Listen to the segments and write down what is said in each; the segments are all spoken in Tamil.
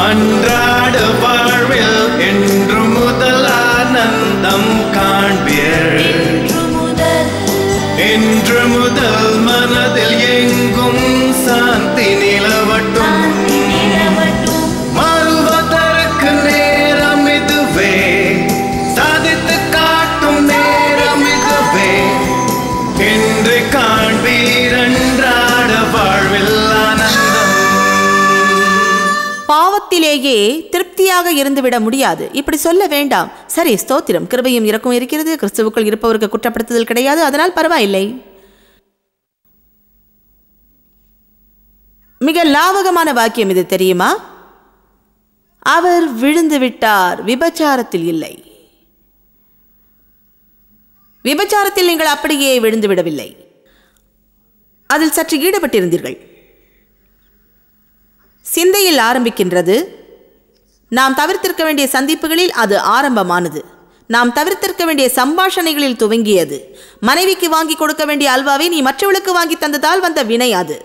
அன்றாட வாழ்வில் என்று முதல் ஆனந்தம் காண்பீர் இன்று முதல் இன்று முதல் மனதில் எங்கும் சாந்தி நிலவட்டும் சாந்தி நிலவட்டும் மாறுவதற்கு நேரம் இதுவே சாதித்து காட்டும் நேரம் இதுவே இன்று காண்பீர் அன்றாட வாழ்வில் ஆனந்தம் பாவத்திலேயே திருப்தியாக இருந்துவிட முடியாது இப்படி சொல்ல வேண்டாம் சரி ஸ்தோத்திரம் கிருபையும் இறக்கும் இருக்கிறது கிறிஸ்துவுக்குள் இருப்பவருக்கு குற்றப்படுத்துதல் கிடையாது அதனால் பரவாயில்லை மிக லாவகமான வாக்கியம் இது தெரியுமா அவர் விழுந்து விட்டார் விபச்சாரத்தில் இல்லை விபச்சாரத்தில் நீங்கள் அப்படியே விழுந்து விடவில்லை அதில் சற்று ஈடுபட்டிருந்தீர்கள் சிந்தையில் ஆரம்பிக்கின்றது நாம் தவிர்த்திருக்க வேண்டிய சந்திப்புகளில் அது ஆரம்பமானது நாம் தவிர்த்திருக்க வேண்டிய சம்பாஷணைகளில் துவங்கியது மனைவிக்கு வாங்கி கொடுக்க வேண்டிய அல்வாவை நீ மற்றவளுக்கு வாங்கி தந்ததால் வந்த வினை அது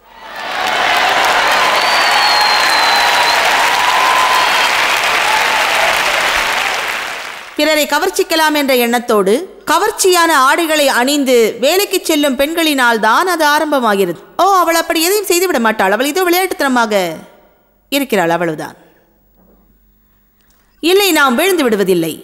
பிறரை கவர்ச்சிக்கலாம் என்ற எண்ணத்தோடு கவர்ச்சியான ஆடைகளை அணிந்து வேலைக்கு செல்லும் பெண்களினால் தான் அது ஆரம்பமாகிறது ஓ அவள் அப்படி எதையும் செய்துவிட மாட்டாள் அவள் இதோ விளையாட்டுத்தனமாக இருக்கிறாள் அவ்வளவுதான் இல்லை நாம் விழுந்து விடுவதில்லை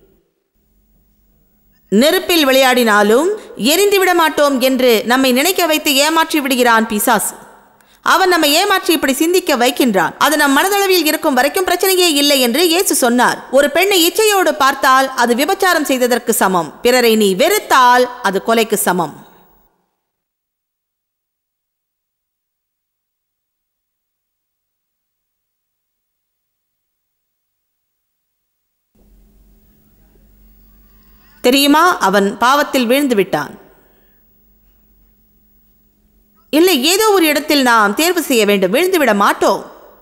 நெருப்பில் விளையாடினாலும் எரிந்து விட மாட்டோம் என்று நம்மை நினைக்க வைத்து ஏமாற்றி விடுகிறான் பிசாசு அவன் நம்மை ஏமாற்றி இப்படி சிந்திக்க வைக்கின்றான் அது நம் மனதளவில் இருக்கும் வரைக்கும் பிரச்சனையே இல்லை என்று இயேசு சொன்னார் ஒரு பெண்ணை இச்சையோடு பார்த்தால் அது விபச்சாரம் செய்ததற்கு சமம் பிறரை நீ வெறுத்தால் அது கொலைக்கு சமம் தெரியுமா அவன் பாவத்தில் வீழ்ந்து விட்டான் இல்லை ஏதோ ஒரு இடத்தில் நாம் தேர்வு செய்ய வேண்டும் விழுந்துவிட மாட்டோம்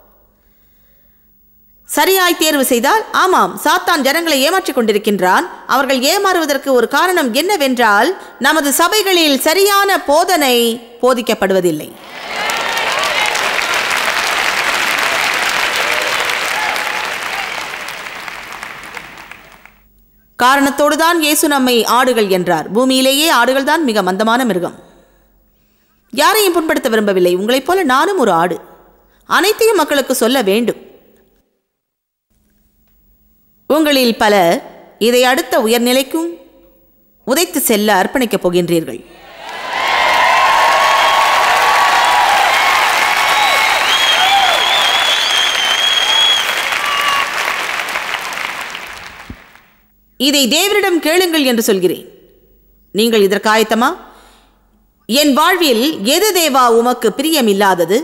சரியாய் தேர்வு செய்தால் ஆமாம் சாத்தான் ஜனங்களை ஏமாற்றிக் கொண்டிருக்கின்றான் அவர்கள் ஏமாறுவதற்கு ஒரு காரணம் என்னவென்றால் நமது சபைகளில் சரியான போதனை போதிக்கப்படுவதில்லை காரணத்தோடு தான் இயேசு நம்மை ஆடுகள் என்றார் பூமியிலேயே ஆடுகள் தான் மிக மந்தமான மிருகம் யாரையும் புண்படுத்த விரும்பவில்லை உங்களைப் போல நானும் ஒரு ஆடு அனைத்தையும் மக்களுக்கு சொல்ல வேண்டும் உங்களில் பலர் இதை அடுத்த உயர்நிலைக்கும் உதைத்து செல்ல அர்ப்பணிக்கப் போகின்றீர்கள் இதை தேவரிடம் கேளுங்கள் என்று சொல்கிறேன் நீங்கள் இதற்கு ஆயத்தமா என் வாழ்வில் எது தேவா உமக்கு பிரியமில்லாதது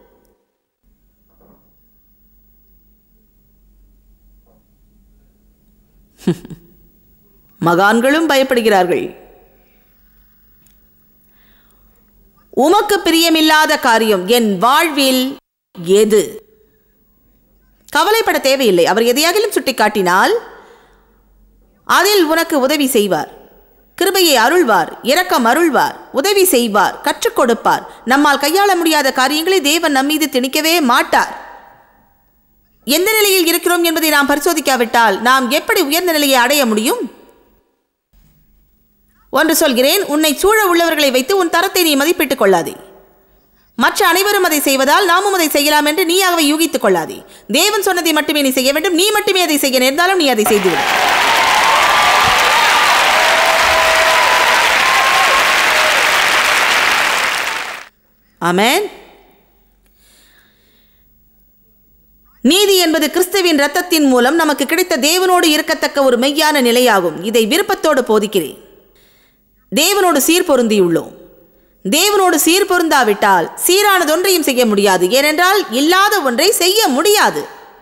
மகான்களும் பயப்படுகிறார்கள் உமக்கு பிரியமில்லாத காரியம் என் வாழ்வில் எது கவலைப்பட தேவையில்லை அவர் எதையாகிலும் சுட்டிக்காட்டினால் அதில் உனக்கு உதவி செய்வார் கிருபையை அருள்வார் இரக்கம் அருள்வார் உதவி செய்வார் கற்றுக் கொடுப்பார் நம்மால் கையாள முடியாத காரியங்களை தேவன் நம்மீது திணிக்கவே மாட்டார் எந்த நிலையில் இருக்கிறோம் என்பதை நாம் பரிசோதிக்காவிட்டால் நாம் எப்படி உயர்ந்த நிலையை அடைய முடியும் ஒன்று சொல்கிறேன் உன்னை சூழ உள்ளவர்களை வைத்து உன் தரத்தை நீ மதிப்பிட்டுக் கொள்ளாதே மற்ற அனைவரும் அதை செய்வதால் நாமும் அதை செய்யலாம் என்று நீயாகவே யூகித்துக் கொள்ளாதே தேவன் சொன்னதை மட்டுமே நீ செய்ய வேண்டும் நீ மட்டுமே அதை செய்ய நேர்ந்தாலும் நீ அதை செய்துவிடு ஆமென் நீதி என்பது கிறிஸ்துவின் இரத்தத்தின் மூலம் நமக்கு கிடைத்த தேவனோடு இருக்கத்தக்க ஒரு மெய்யான நிலையாகும் இதை விருப்பத்தோடு போதிக்கிறேன் தேவனோடு சீர் பொருந்தியுள்ளோம் தேவனோடு சீர் பொருந்தாவிட்டால் சீரானதொன்றையும் செய்ய முடியாது ஏனென்றால் இல்லாத ஒன்றை செய்ய முடியாது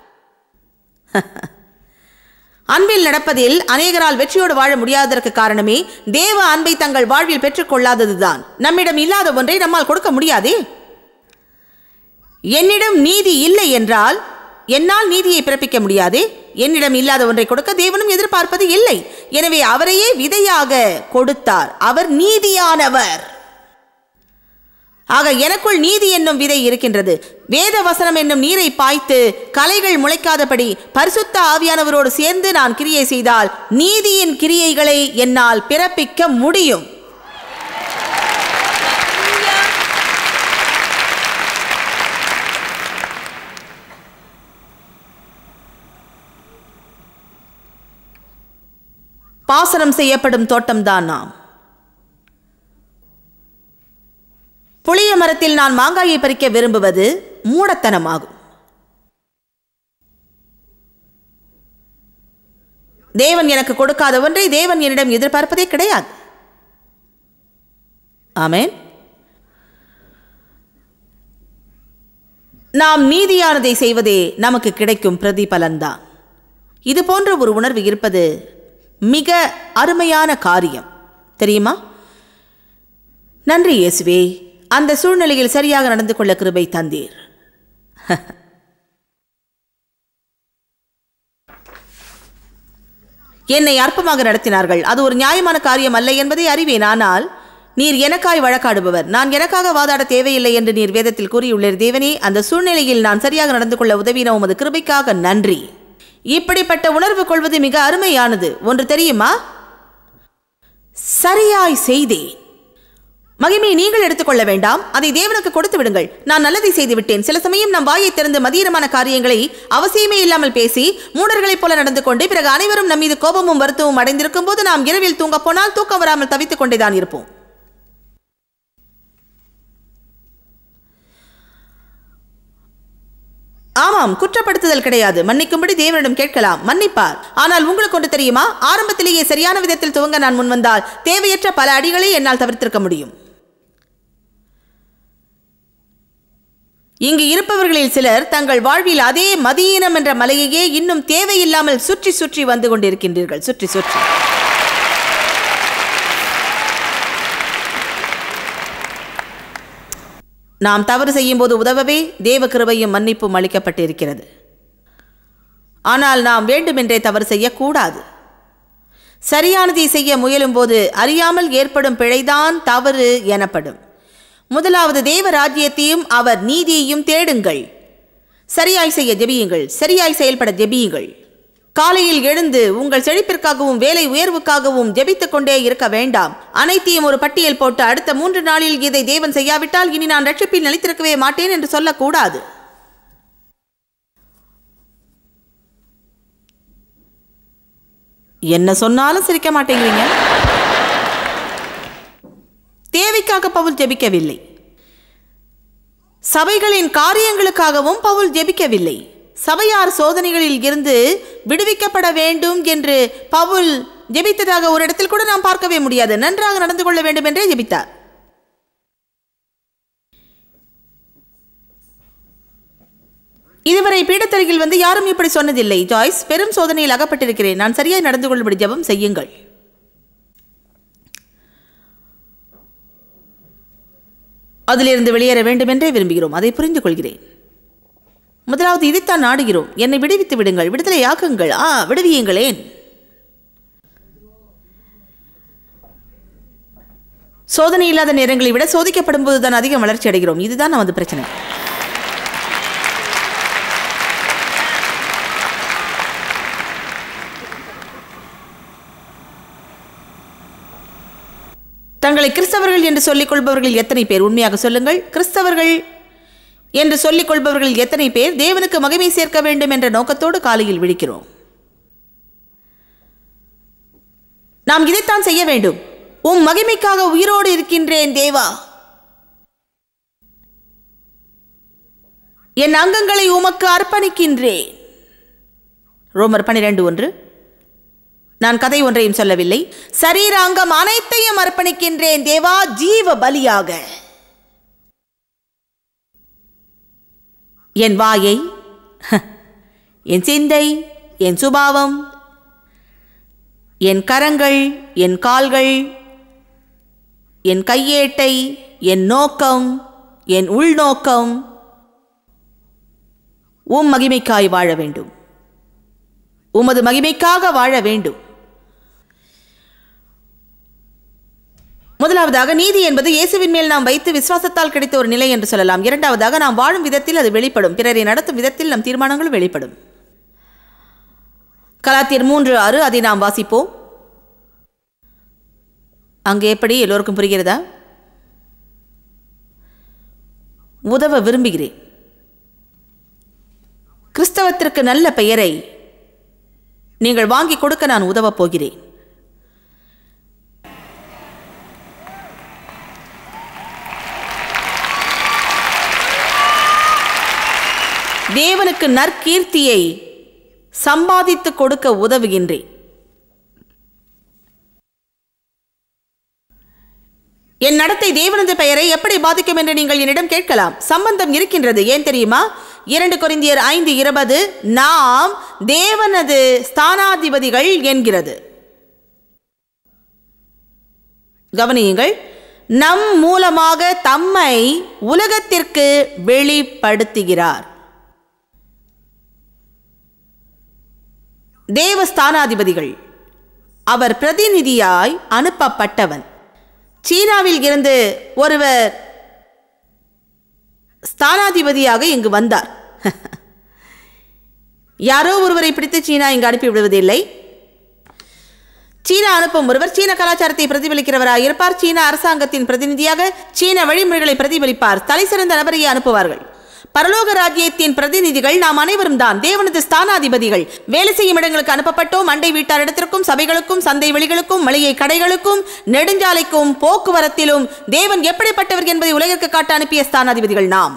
அன்பில் நடப்பதில் அநேகரால் வெற்றியோடு வாழ முடியாததற்கு காரணமே தேவ அன்பை தங்கள் வாழ்வில் பெற்றுக்கொள்ளாததுதான் நம்மிடம் இல்லாத ஒன்றை நம்மால் கொடுக்க முடியாதே என்னிடம் நீதி இல்லை என்றால் என்னால் நீதியை பிறப்பிக்க முடியாதே என்னிடம் இல்லாத ஒன்றை கொடுக்க தேவனும் எதிர்பார்ப்பது இல்லை எனவே அவரையே விதையாக கொடுத்தார் அவர் நீதியானவர் ஆக எனக்குள் நீதி என்னும் விதை இருக்கின்றது வேத வசனம் என்னும் நீரை பாய்த்து கலைகள் முளைக்காதபடி பரிசுத்த ஆவியானவரோடு சேர்ந்து நான் கிரியை செய்தால் நீதியின் கிரியைகளை என்னால் பிறப்பிக்க முடியும் பாசனம் செய்யப்படும் தோட்டம்தான் நாம் புளிய மரத்தில் நான் மாங்காயை பறிக்க விரும்புவது மூடத்தனமாகும் தேவன் எனக்கு கொடுக்காத ஒன்றை தேவன் என்னிடம் எதிர்பார்ப்பதே கிடையாது ஆமென் நாம் நீதியானதை செய்வதே நமக்கு கிடைக்கும் பிரதிபலன்தான் இது போன்ற ஒரு உணர்வு இருப்பது மிக அருமையான காரியம் தெரியுமா நன்றி இயேசுவே அந்த சூழ்நிலையில் சரியாக நடந்து கொள்ள கிருபை தந்தீர் என்னை அற்பமாக நடத்தினார்கள் அது ஒரு நியாயமான காரியம் அல்ல என்பதை அறிவேன் ஆனால் நீர் எனக்காய் வழக்காடுபவர் நான் எனக்காக வாதாட தேவையில்லை என்று நீர் வேதத்தில் கூறியுள்ளீர் தேவனே அந்த சூழ்நிலையில் நான் சரியாக நடந்து கொள்ள உதவின உமது கிருபைக்காக நன்றி இப்படிப்பட்ட உணர்வு கொள்வது மிக அருமையானது ஒன்று தெரியுமா சரியாய் செய்தேன் மகிமையை நீங்கள் எடுத்துக்கொள்ள வேண்டாம் அதை தேவனுக்கு கொடுத்து விடுங்கள் நான் நல்லதை செய்து விட்டேன் சில சமயம் நம் வாயை திறந்து மதியரமான காரியங்களை அவசியமே இல்லாமல் பேசி மூடர்களைப் போல நடந்து கொண்டு பிறகு அனைவரும் நம் மீது கோபமும் வருத்தமும் அடைந்திருக்கும் போது நாம் இரவில் தூங்கப் போனால் தூக்கம் வராமல் தவித்துக் கொண்டேதான் இருப்போம் ஆமாம் குற்றப்படுத்துதல் கிடையாது மன்னிக்கும்படி தேவனிடம் கேட்கலாம் மன்னிப்பார் ஆனால் உங்களுக்கு ஒன்று தெரியுமா ஆரம்பத்திலேயே சரியான விதத்தில் துவங்க நான் முன்வந்தால் தேவையற்ற பல அடிகளை என்னால் தவிர்த்திருக்க முடியும் இங்கு இருப்பவர்களில் சிலர் தங்கள் வாழ்வில் அதே மதியீனம் என்ற மலையையே இன்னும் தேவையில்லாமல் சுற்றி சுற்றி வந்து கொண்டிருக்கின்றீர்கள் சுற்றி சுற்றி நாம் தவறு செய்யும்போது உதவவே தேவ கிருபையும் மன்னிப்பும் அளிக்கப்பட்டிருக்கிறது ஆனால் நாம் வேண்டுமென்றே தவறு செய்யக்கூடாது சரியானதை செய்ய முயலும்போது அறியாமல் ஏற்படும் பிழைதான் தவறு எனப்படும் முதலாவது தேவ ராஜ்யத்தையும் அவர் நீதியையும் தேடுங்கள் சரியாய் செய்ய ஜெபியுங்கள் சரியாய் செயல்பட ஜெபியுங்கள் காலையில் எழுந்து உங்கள் செழிப்பிற்காகவும் வேலை உயர்வுக்காகவும் ஜெபித்துக் கொண்டே இருக்க வேண்டாம் அனைத்தையும் ஒரு பட்டியல் போட்டு அடுத்த மூன்று நாளில் இதை தேவன் செய்யாவிட்டால் இனி நான் ரட்சிப்பில் நிலைத்திருக்கவே மாட்டேன் என்று சொல்லக்கூடாது என்ன சொன்னாலும் சிரிக்க மாட்டேங்கிறீங்க தேவைக்காக பவுல் ஜெபிக்கவில்லை சபைகளின் காரியங்களுக்காகவும் பவுல் ஜெபிக்கவில்லை சபையார் சோதனைகளில் இருந்து விடுவிக்கப்பட வேண்டும் என்று பவுல் ஜெபித்ததாக ஒரு இடத்தில் கூட நாம் பார்க்கவே முடியாது நன்றாக நடந்து கொள்ள வேண்டும் என்றே ஜெபித்தார் இதுவரை பீடத்தருகில் வந்து யாரும் இப்படி சொன்னதில்லை ஜாய்ஸ் பெரும் சோதனையில் அகப்பட்டிருக்கிறேன் நான் சரியாய் நடந்து கொள்ளும்படி ஜெபம் செய்யுங்கள் அதிலிருந்து வெளியேற வேண்டும் என்றே விரும்புகிறோம் அதை புரிந்து கொள்கிறேன் முதலாவது இதைத்தான் நாடுகிறோம் என்னை விடுவித்து விடுங்கள் விடுதலையாக்குங்கள் ஆ விடுவியுங்களேன் சோதனை இல்லாத நேரங்களை விட சோதிக்கப்படும் போதுதான் அதிகம் வளர்ச்சி அடைகிறோம் இதுதான் நமது பிரச்சனை தங்களை கிறிஸ்தவர்கள் என்று சொல்லிக் கொள்பவர்கள் எத்தனை பேர் உண்மையாக சொல்லுங்கள் கிறிஸ்தவர்கள் என்று சொல்லிக் கொள்பவர்கள் எத்தனை பேர் தேவனுக்கு மகிமை சேர்க்க வேண்டும் என்ற நோக்கத்தோடு காலையில் விழிக்கிறோம் நாம் இதைத்தான் செய்ய வேண்டும் உம் மகிமைக்காக உயிரோடு இருக்கின்றேன் தேவா என் அங்கங்களை உமக்கு அர்ப்பணிக்கின்றேன் ரோமர் பனிரெண்டு ஒன்று நான் கதை ஒன்றையும் சொல்லவில்லை சரீராங்கம் அனைத்தையும் அர்ப்பணிக்கின்றேன் தேவா ஜீவ பலியாக என் வாயை என் சிந்தை என் சுபாவம் என் கரங்கள் என் கால்கள் என் கையேட்டை என் நோக்கம் என் உள்நோக்கம் உம் மகிமைக்காய் வாழ வேண்டும் உமது மகிமைக்காக வாழ வேண்டும் முதலாவதாக நீதி என்பது இயேசுவின் மேல் நாம் வைத்து விசுவாசத்தால் கிடைத்த ஒரு நிலை என்று சொல்லலாம் இரண்டாவதாக நாம் வாழும் விதத்தில் அது வெளிப்படும் பிறரை நடத்தும் விதத்தில் நம் தீர்மானங்களும் வெளிப்படும் கலாத்தியர் மூன்று ஆறு அதை நாம் வாசிப்போம் அங்கே எப்படி எல்லோருக்கும் புரிகிறதா உதவ விரும்புகிறேன் கிறிஸ்தவத்திற்கு நல்ல பெயரை நீங்கள் வாங்கி கொடுக்க நான் உதவப் போகிறேன் தேவனுக்கு நற்கீர்த்தியை சம்பாதித்து கொடுக்க உதவுகின்றேன் என் நடத்தை தேவனது பெயரை எப்படி பாதிக்கும் என்று நீங்கள் என்னிடம் கேட்கலாம் சம்பந்தம் இருக்கின்றது ஏன் தெரியுமா இரண்டு கொரிந்தியர் ஐந்து இருபது நாம் தேவனது ஸ்தானாதிபதிகள் என்கிறது கவனியுங்கள் நம் மூலமாக தம்மை உலகத்திற்கு வெளிப்படுத்துகிறார் தேவஸ்தானாதிபதிகள் அவர் பிரதிநிதியாய் அனுப்பப்பட்டவன் சீனாவில் இருந்து ஒருவர் ஸ்தானாதிபதியாக இங்கு வந்தார் யாரோ ஒருவரை பிடித்து சீனா இங்கு அனுப்பி விடுவதில்லை சீனா அனுப்பும் ஒருவர் சீன கலாச்சாரத்தை பிரதிபலிக்கிறவராக இருப்பார் சீன அரசாங்கத்தின் பிரதிநிதியாக சீன வழிமுறைகளை பிரதிபலிப்பார் தலை சிறந்த நபரையே அனுப்புவார்கள் பரலோக ராஜ்யத்தின் பிரதிநிதிகள் நாம் அனைவரும் தான் தேவனது ஸ்தானாதிபதிகள் வேலை செய்யும் இடங்களுக்கு அனுப்பப்பட்டோம் அண்டை வீட்டாரிடத்திற்கும் சபைகளுக்கும் சந்தை வெளிகளுக்கும் மளிகை கடைகளுக்கும் நெடுஞ்சாலைக்கும் போக்குவரத்திலும் தேவன் எப்படிப்பட்டவர் என்பதை உலகிற்கு காட்ட அனுப்பிய ஸ்தானாதிபதிகள் நாம்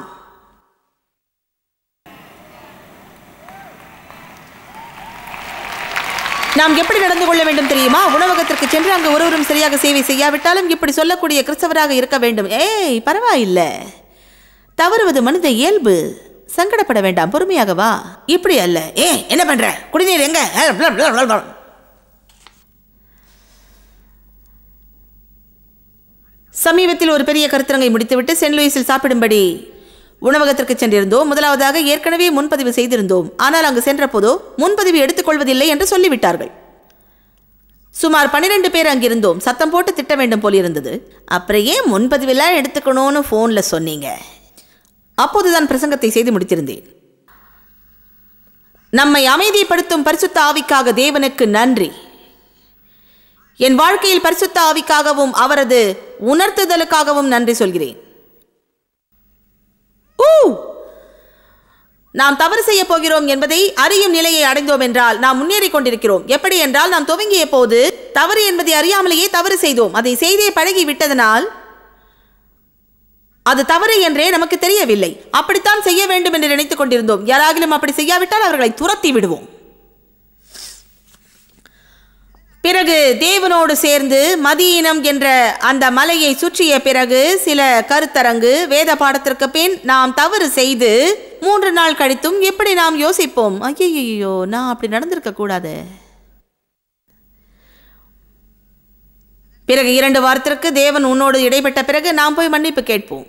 நாம் எப்படி நடந்து கொள்ள வேண்டும் தெரியுமா உணவகத்திற்கு சென்று அங்கு ஒருவரும் சரியாக சேவை செய்யாவிட்டாலும் இப்படி சொல்லக்கூடிய கிறிஸ்தவராக இருக்க வேண்டும் ஏய் பரவாயில்லை தவறுவது மனித இயல்பு சங்கடப்பட வேண்டாம் பொறுமையாக வா இப்படி அல்ல ஏ என்ன பண்ற குடிநீர் எங்க அஹ், blah, blah, blah, blah. சமீபத்தில் ஒரு பெரிய கருத்தரங்கை முடித்துவிட்டு சென்ட் லூயிஸில் சாப்பிடும்படி உணவகத்திற்கு சென்றிருந்தோம் முதலாவதாக ஏற்கனவே முன்பதிவு செய்திருந்தோம் ஆனால் அங்கு சென்றபோதோ முன்பதிவு எடுத்துக்கொள்வதில்லை என்று சொல்லிவிட்டார்கள் சுமார் பன்னிரெண்டு பேர் அங்கிருந்தோம் சத்தம் போட்டு திட்ட வேண்டும் போல் இருந்தது அப்புறம் ஏன் முன்பதிவெல்லாம் எடுத்துக்கணும்னு ஃபோனில் சொன்னீங்க அப்போதுதான் பிரசங்கத்தை செய்து முடித்திருந்தேன் நம்மை அமைதிப்படுத்தும் பரிசுத்த ஆவிக்காக தேவனுக்கு நன்றி என் வாழ்க்கையில் பரிசுத்த ஆவிக்காகவும் அவரது உணர்த்துதலுக்காகவும் நன்றி சொல்கிறேன் ஊ! நாம் தவறு செய்ய போகிறோம் என்பதை அறியும் நிலையை அடைந்தோம் என்றால் நாம் முன்னேறி கொண்டிருக்கிறோம் எப்படி என்றால் நாம் துவங்கிய போது தவறு என்பதை அறியாமலேயே தவறு செய்தோம் அதை செய்தே பழகி விட்டதனால் அது தவறு என்றே நமக்கு தெரியவில்லை அப்படித்தான் செய்ய வேண்டும் என்று நினைத்துக் கொண்டிருந்தோம் யாராகிலும் அப்படி செய்யாவிட்டால் அவர்களை துரத்தி விடுவோம் பிறகு தேவனோடு சேர்ந்து மதியினம் என்ற அந்த மலையை சுற்றிய பிறகு சில கருத்தரங்கு வேத பாடத்திற்கு பின் நாம் தவறு செய்து மூன்று நாள் கழித்தும் எப்படி நாம் யோசிப்போம் ஐயோ நான் அப்படி நடந்திருக்க கூடாது பிறகு இரண்டு வாரத்திற்கு தேவன் உன்னோடு இடைப்பட்ட பிறகு நாம் போய் மன்னிப்பு கேட்போம்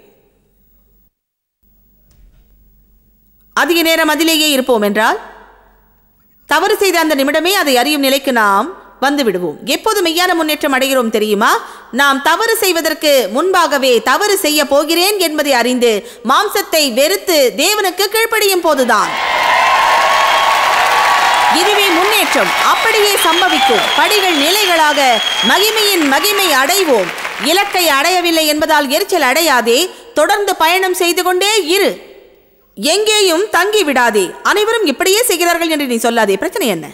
அதிக நேரம் அதிலேயே இருப்போம் என்றால் தவறு செய்த அந்த நிமிடமே அதை அறியும் நிலைக்கு நாம் வந்து விடுவோம் எப்போது மெய்யான முன்னேற்றம் அடைகிறோம் தெரியுமா நாம் தவறு செய்வதற்கு முன்பாகவே தவறு செய்ய போகிறேன் என்பதை அறிந்து மாம்சத்தை வெறுத்து தேவனுக்கு கீழ்ப்படியும் போதுதான் இதுவே முன்னேற்றம் அப்படியே சம்பவிக்கும் படிகள் நிலைகளாக மகிமையின் மகிமை அடைவோம் இலக்கை அடையவில்லை என்பதால் எரிச்சல் அடையாதே தொடர்ந்து பயணம் செய்து கொண்டே இரு எங்கேயும் தங்கி விடாதே அனைவரும் இப்படியே செய்கிறார்கள் என்று நீ சொல்லாதே பிரச்சனை என்ன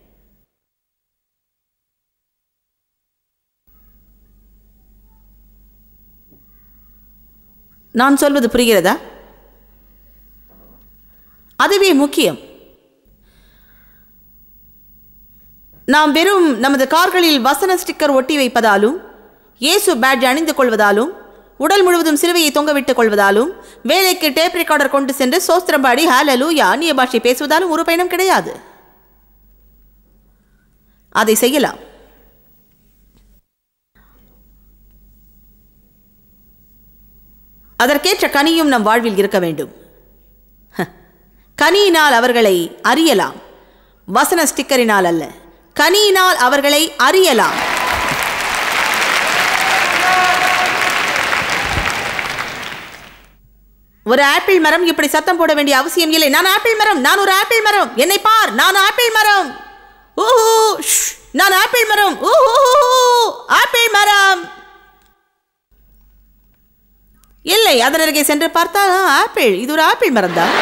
நான் சொல்வது புரிகிறதா அதுவே முக்கியம் நாம் வெறும் நமது கார்களில் வசன ஸ்டிக்கர் ஒட்டி வைப்பதாலும் இயேசு பேட்ஜ் அணிந்து கொள்வதாலும் உடல் முழுவதும் சிலுவையை தொங்கவிட்டுக் கொள்வதாலும் வேலைக்கு டேப் ரெக்கார்டர் கொண்டு சென்று சோஸ்திரம் பாடி ஹாலலூயா அந்நிய பாஷை பேசுவதாலும் ஒரு பயணம் கிடையாது அதை செய்யலாம் அதற்கேற்ற கனியும் நம் வாழ்வில் இருக்க வேண்டும் ஹ, கனியினால் அவர்களை அறியலாம் வசன ஸ்டிக்கரினால் அல்ல கனியினால் அவர்களை அறியலாம் ஒரு ஆப்பிள் மரம் இப்படி சத்தம் போட வேண்டிய அவசியம் இல்லை நான் ஆப்பிள் மரம் நான் ஒரு ஆப்பிள் மரம் என்னை பார் நான் ஆப்பிள் மரம் ஊஹூ ஷ், நான் ஆப்பிள் மரம் ஊஹூ ஆப்பிள் மரம் இல்லை அதன் அருகே சென்று பார்த்தால் ஆ, ஆப்பிள் இது ஒரு ஆப்பிள் மரம் தான்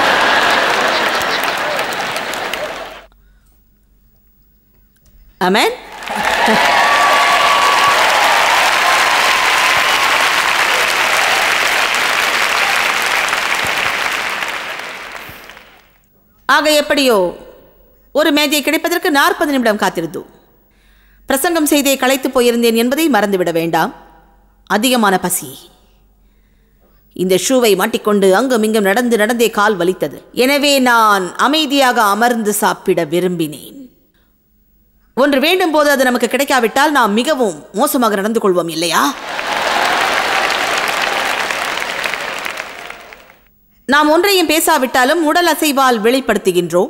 அமேன் ஆக எப்படியோ ஒரு மேஜை கிடைப்பதற்கு நாற்பது நிமிடம் காத்திருந்தோம் பிரசங்கம் செய்தே களைத்து போயிருந்தேன் என்பதை மறந்துவிட வேண்டாம் அதிகமான பசி இந்த ஷூவை மாட்டிக்கொண்டு அங்கும் இங்கும் நடந்து நடந்தே கால் வலித்தது எனவே நான் அமைதியாக அமர்ந்து சாப்பிட விரும்பினேன் ஒன்று வேண்டும் போது அது நமக்கு கிடைக்காவிட்டால் நாம் மிகவும் மோசமாக நடந்து கொள்வோம் இல்லையா நாம் ஒன்றையும் பேசாவிட்டாலும் உடல் அசைவால் வெளிப்படுத்துகின்றோம்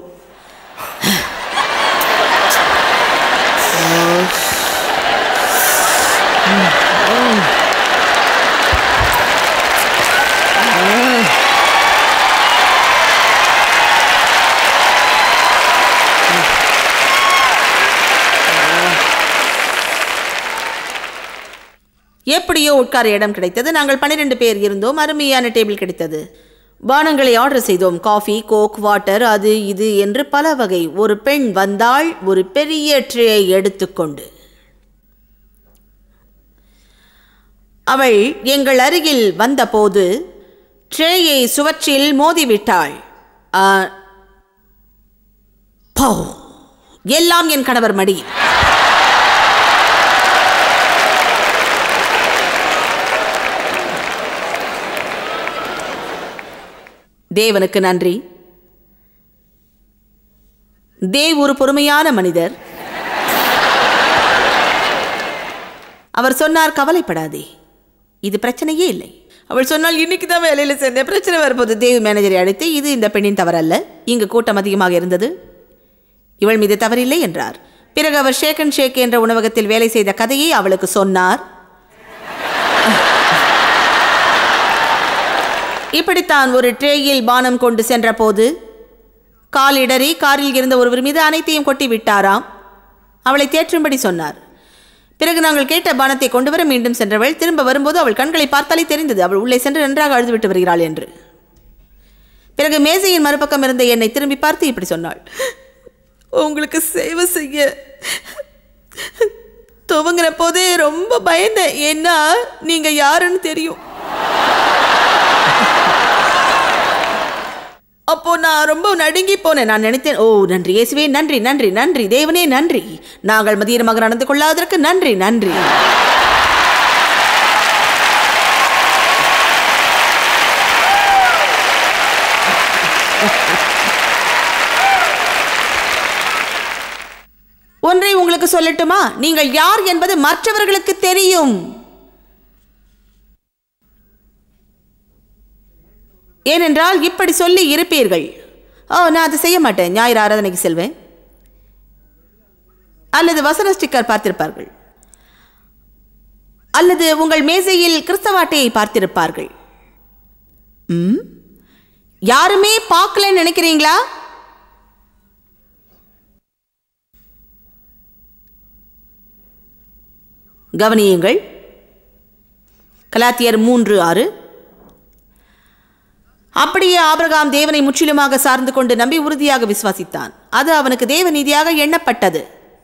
எப்படியோ உட்கார இடம் கிடைத்தது நாங்கள் பன்னிரெண்டு பேர் இருந்தோம் அருமையான டேபிள் கிடைத்தது பானங்களை ஆர்டர் செய்தோம் காஃபி கோக் வாட்டர் அது இது என்று பல வகை ஒரு பெண் வந்தாள் ஒரு பெரிய ட்ரேயை எடுத்துக்கொண்டு அவள் எங்கள் அருகில் வந்தபோது ட்ரேயை சுவற்றில் மோதிவிட்டாள் ஆ, போ எல்லாம் என் கணவர் மடியில் தேவனுக்கு நன்றி தேவ் ஒரு பொறுமையான மனிதர் அவர் சொன்னார் கவலைப்படாதே இது பிரச்சனையே இல்லை அவள் சொன்னால் இன்னைக்கு தான் வேலையில் சேர்ந்தேன் பிரச்சனை வரும்போது தேவ் மேனேஜரை அழைத்து இது இந்த பெண்ணின் தவறல்ல இங்கு கூட்டம் அதிகமாக இருந்தது இவள் மீது தவறில்லை என்றார் பிறகு அவர் ஷேக் அண்ட் ஷேக் என்ற உணவகத்தில் வேலை செய்த கதையை அவளுக்கு சொன்னார் இப்படித்தான் ஒரு ட்ரேயில் பானம் கொண்டு சென்றபோது காலிடறி காரில் இருந்த ஒருவர் மீது அனைத்தையும் கொட்டி விட்டாராம் அவளை தேற்றும்படி சொன்னார் பிறகு நாங்கள் கேட்ட பானத்தை கொண்டு வர மீண்டும் சென்றவள் திரும்ப வரும்போது அவள் கண்களை பார்த்தாலே தெரிந்தது அவள் உள்ளே சென்று நன்றாக அழுதுவிட்டு வருகிறாள் என்று பிறகு மேசையின் மறுபக்கம் இருந்த என்னை திரும்பி பார்த்து இப்படி சொன்னாள் உங்களுக்கு சேவை செய்ய துவங்கின போதே ரொம்ப பயந்தேன் ஏன்னா நீங்க யாருன்னு தெரியும் அப்போ நான் ரொம்ப நடுங்கி போனேன் நான் நினைத்தேன் ஓ நன்றி இயேசுவே நன்றி நன்றி நன்றி தேவனே நன்றி நாங்கள் மதியமாக நடந்து கொள்ளாததற்கு நன்றி நன்றி ஒன்றை உங்களுக்கு சொல்லட்டுமா நீங்கள் யார் என்பது மற்றவர்களுக்கு தெரியும் ஏனென்றால் இப்படி சொல்லி இருப்பீர்கள் ஓ நான் அதை செய்ய மாட்டேன் ஞாயிறு ஆராதனைக்கு செல்வேன் அல்லது வசன ஸ்டிக்கர் பார்த்திருப்பார்கள் அல்லது உங்கள் மேசையில் கிறிஸ்தவாட்டையை பார்த்திருப்பார்கள் ம் யாருமே பார்க்கலன்னு நினைக்கிறீங்களா கவனியுங்கள் கலாத்தியர் மூன்று ஆறு அப்படியே ஆபிரகாம் தேவனை முற்றிலுமாக சார்ந்து கொண்டு நம்பி உறுதியாக விசுவாசித்தான் அது அவனுக்கு தேவ நீதியாக எண்ணப்பட்டது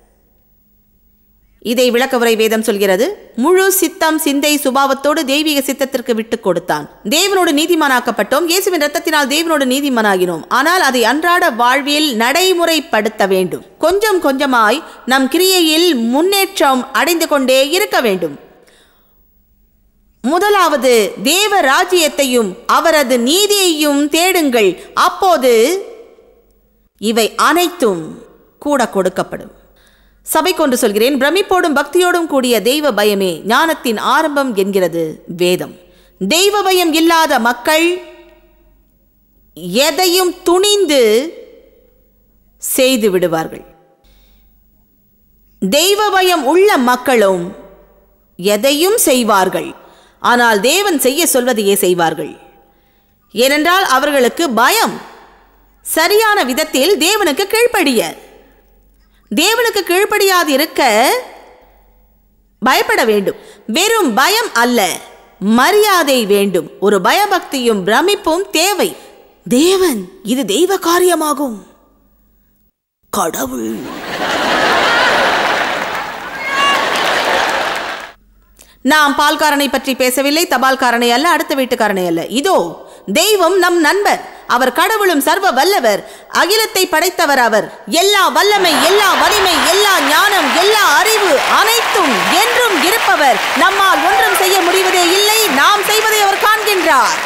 இதை விளக்கவுரை வேதம் சொல்கிறது முழு சித்தம் சிந்தை சுபாவத்தோடு தெய்வீக சித்தத்திற்கு விட்டுக் கொடுத்தான் தேவனோடு நீதிமானாக்கப்பட்டோம் இயேசுவின் ரத்தத்தினால் தேவனோடு நீதிமானாகினோம் ஆனால் அதை அன்றாட வாழ்வில் நடைமுறைப்படுத்த வேண்டும் கொஞ்சம் கொஞ்சமாய் நம் கிரியையில் முன்னேற்றம் அடைந்து கொண்டே இருக்க வேண்டும் முதலாவது தேவ ராஜ்யத்தையும் அவரது நீதியையும் தேடுங்கள் அப்போது இவை அனைத்தும் கூட கொடுக்கப்படும் சபைக்கொண்டு சொல்கிறேன் பிரமிப்போடும் பக்தியோடும் கூடிய தெய்வ பயமே ஞானத்தின் ஆரம்பம் என்கிறது வேதம் தெய்வ பயம் இல்லாத மக்கள் எதையும் துணிந்து செய்து விடுவார்கள் தெய்வ பயம் உள்ள மக்களும் எதையும் செய்வார்கள் ஆனால் தேவன் செய்ய சொல்வதையே செய்வார்கள் ஏனென்றால் அவர்களுக்கு பயம் சரியான விதத்தில் தேவனுக்கு கீழ்ப்படிய தேவனுக்கு கீழ்ப்படியாது இருக்க பயப்பட வேண்டும் வெறும் பயம் அல்ல மரியாதை வேண்டும் ஒரு பயபக்தியும் பிரமிப்பும் தேவை தேவன் இது தெய்வ காரியமாகும் கடவுள் நாம் பால்காரனை பற்றி பேசவில்லை தபால்காரனை அல்ல அடுத்த வீட்டுக்காரனை அல்ல இதோ தெய்வம் நம் நண்பர் அவர் கடவுளும் சர்வ வல்லவர் அகிலத்தை படைத்தவர் அவர் எல்லா வல்லமை எல்லா வலிமை எல்லா ஞானம் எல்லா அறிவு அனைத்தும் என்றும் இருப்பவர் நம்மால் ஒன்றும் செய்ய முடிவதே இல்லை நாம் செய்வதை அவர் காண்கின்றார்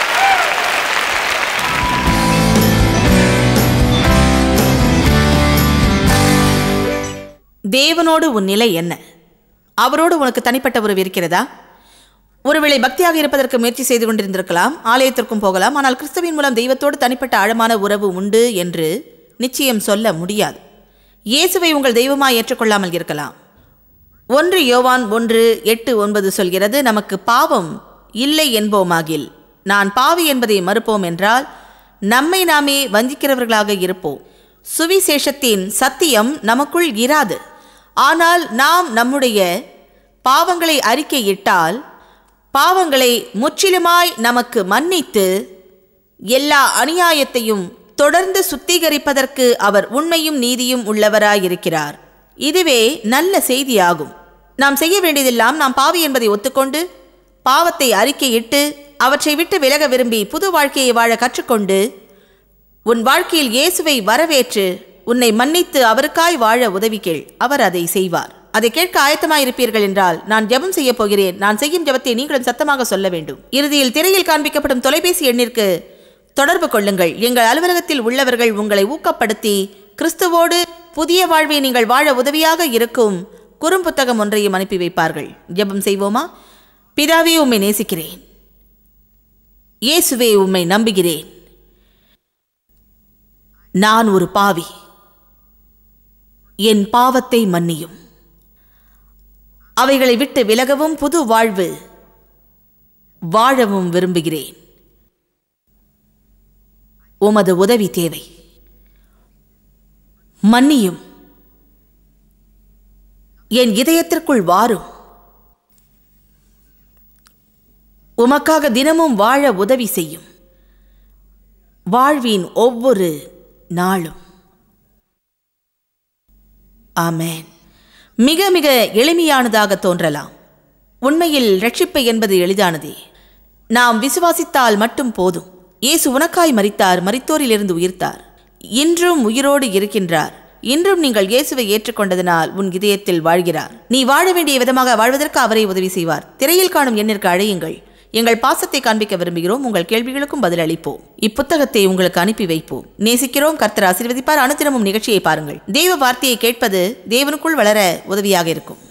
தேவனோடு உன் நிலை என்ன அவரோடு உனக்கு தனிப்பட்ட உறவு இருக்கிறதா ஒருவேளை பக்தியாக இருப்பதற்கு முயற்சி செய்து கொண்டிருந்திருக்கலாம் ஆலயத்திற்கும் போகலாம் ஆனால் கிறிஸ்துவின் மூலம் தெய்வத்தோடு தனிப்பட்ட ஆழமான உறவு உண்டு என்று நிச்சயம் சொல்ல முடியாது இயேசுவை உங்கள் தெய்வமாய் ஏற்றுக்கொள்ளாமல் இருக்கலாம் ஒன்று யோவான் ஒன்று எட்டு ஒன்பது சொல்கிறது நமக்கு பாவம் இல்லை என்போமாகில் நான் பாவி என்பதை மறுப்போம் என்றால் நம்மை நாமே வஞ்சிக்கிறவர்களாக இருப்போம் சுவிசேஷத்தின் சத்தியம் நமக்குள் இராது ஆனால் நாம் நம்முடைய பாவங்களை அறிக்கையிட்டால் பாவங்களை முற்றிலுமாய் நமக்கு மன்னித்து எல்லா அநியாயத்தையும் தொடர்ந்து சுத்திகரிப்பதற்கு அவர் உண்மையும் நீதியும் உள்ளவராயிருக்கிறார் இதுவே நல்ல செய்தியாகும் நாம் செய்ய வேண்டியதெல்லாம் நாம் பாவி என்பதை ஒத்துக்கொண்டு பாவத்தை அறிக்கையிட்டு அவற்றை விட்டு விலக விரும்பி புது வாழ்க்கையை வாழ கற்றுக்கொண்டு உன் வாழ்க்கையில் இயேசுவை வரவேற்று உன்னை மன்னித்து அவருக்காய் வாழ உதவி கேள் அவர் அதை செய்வார் அதை கேட்க ஆயத்தமாயிருப்பீர்கள் என்றால் நான் ஜெபம் செய்ய போகிறேன் நான் செய்யும் ஜெபத்தை நீங்களும் சத்தமாக சொல்ல வேண்டும் இறுதியில் திரையில் காண்பிக்கப்படும் தொலைபேசி எண்ணிற்கு தொடர்பு கொள்ளுங்கள் எங்கள் அலுவலகத்தில் உள்ளவர்கள் உங்களை ஊக்கப்படுத்தி கிறிஸ்துவோடு புதிய வாழ்வை நீங்கள் வாழ உதவியாக இருக்கும் குறும்புத்தகம் ஒன்றையும் அனுப்பி வைப்பார்கள் ஜெபம் செய்வோமா பிதாவே உம்மை நேசிக்கிறேன் இயேசுவே உம்மை நம்புகிறேன் நான் ஒரு பாவி என் பாவத்தை மன்னியும் அவைகளை விட்டு விலகவும் புது வாழ்வு வாழவும் விரும்புகிறேன் உமது உதவி தேவை மன்னியும் என் இதயத்திற்குள் வாரும் உமக்காக தினமும் வாழ உதவி செய்யும் வாழ்வின் ஒவ்வொரு நாளும் ஆமென் மிக மிக எளிமையானதாக தோன்றலாம் உண்மையில் ரட்சிப்பு என்பது எளிதானதே நாம் விசுவாசித்தால் மட்டும் போதும் இயேசு உனக்காய் மரித்தார் மரித்தோரிலிருந்து உயிர்த்தார் இன்றும் உயிரோடு இருக்கின்றார் இன்றும் நீங்கள் இயேசுவை ஏற்றுக்கொண்டதனால் உன் இதயத்தில் வாழ்கிறார் நீ வாழ வேண்டிய விதமாக வாழ்வதற்கு அவரை உதவி செய்வார் திரையில் காணும் எண்ணிற்கு அழையுங்கள் எங்கள் பாசத்தை காண்பிக்க விரும்புகிறோம் உங்கள் கேள்விகளுக்கும் பதில் அளிப்போம் இப்புத்தகத்தை உங்களுக்கு அனுப்பி வைப்போம் நேசிக்கிறோம் கர்த்தர் ஆசீர்வதிப்பார் அனுதினமும் நிகழ்ச்சியை பாருங்கள் தெய்வ வார்த்தையை கேட்பது தேவனுக்குள் வளர உதவியாக இருக்கும்